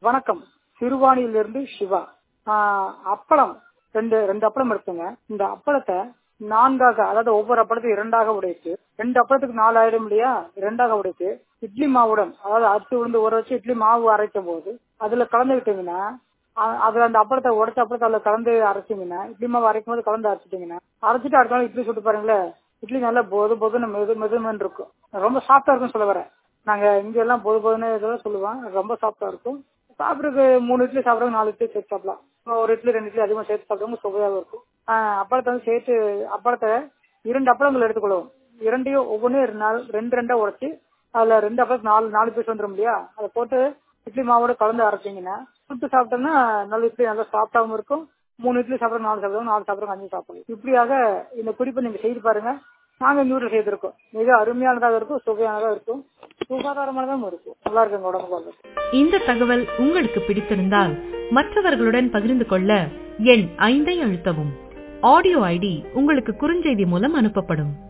வணக்கம் சிறுவாணியிலிருந்து சிவா ஆஹ் அப்பளம் ரெண்டு ரெண்டு அப்பளம் எடுத்துங்க இந்த அப்பளத்தை நான்காக அதாவது ஒவ்வொரு அப்பளத்தையும் இரண்டாக உடைத்து ரெண்டு அப்பளத்துக்கு நாலு ஆயிடும் இல்லையா இரண்டாக உடைத்து இட்லி மாவுடன் அதாவது அரிசி உளுந்து ஊற வச்சு இட்லி மாவு அரைக்கும் போது அதுல கலந்து விட்டீங்கன்னா அ- அதுல அந்த அப்பளத்தை உடைச்ச அப்பளத்தை அதுல கலந்து அரைச்சிங்கன்னா இட்லி மாவு அரைக்கும் போது கலந்து அரைச்சிட்டீங்கன்னா அரைச்சிட்டு அடுத்த நாள் இட்லி சுட்டு பாருங்களேன் இட்லி நல்லா பொது பொதுன்னு மெது மெதுமென்னு இருக்கும் ரொம்ப சாஃப்டா இருக்கும்னு சொல்ல வரேன் நாங்க இங்க எல்லாம் பொது பொதுன்னு இதெல்லாம் சொல்லுவோம் ரொம்ப சாஃப்டா இருக்கும் சாப்பிட்றதுக்கு மூணு இட்லி சாப்பிடுறவங்க நாலு இட்லி சேர்த்து சாப்பிடலாம் இப்போ ஒரு இட்லி ரெண்டு இட்லி அதிகமாக சேர்த்து சாப்பிடுறவங்க சுவையாக இருக்கும் ஆஹ் அப்பளத்தை வந்து சேர்த்து அப்பளத்தை இரண்டு அப்பளங்கள் எடுத்துக்கொள்ளும் இரண்டையும் ஒவ்வொன்றும் நாலு ரெண்டு ரெண்டா உடைச்சு அதுல ரெண்டு அப்பளத்துக்கு நாலு நாலு பீஸ் வந்துடும் இல்லையா அதை போட்டு இட்லி மாவோட கலந்து அரைச்சிங்கன்னா சுட்டு சாப்பிட்டோம்னா நல்ல இட்லி நல்லா சாப்பிட்டாவும் இருக்கும் மூணு இட்லி சாப்பிட்றோம் நாலு சாப்பிடுவோம் நாலு சாப்பிட்றோம் அஞ்சு சாப்பிடுவோம் இப்படியாக இந்த குறிப்பை நீங்க செய்து பாருங்க நாங்க எங்க வீட்டுல செய்திருக்கோம் மிக அருமையானதாக இருக்கும் சுவையானதாக இருக்கும் சுகாதாரமானதாகவும் இருக்கும் நல்லா இருக்கு எங்க உடம்புக்கு இந்த தகவல் உங்களுக்கு பிடித்திருந்தால் மற்றவர்களுடன் பகிர்ந்து கொள்ள எண் ஐந்தை அழுத்தவும் ஆடியோ ஐடி உங்களுக்கு குறுஞ்செய்தி மூலம் அனுப்பப்படும்